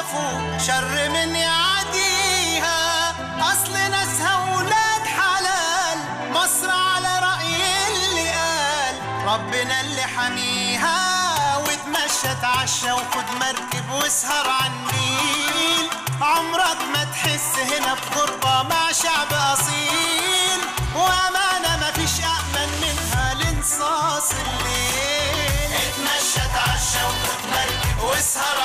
شافوا شر من يعديها أصل ناسها ولاد حلال مصر على رأي اللي قال ربنا اللي حميها واتمشى اتعشى وخد مركب واسهر على النيل عمرك ما تحس هنا بغربة مع شعب أصيل وأمانة مفيش أأمن منها لانصاص الليل اتمشى اتعشى وخد مركب واسهر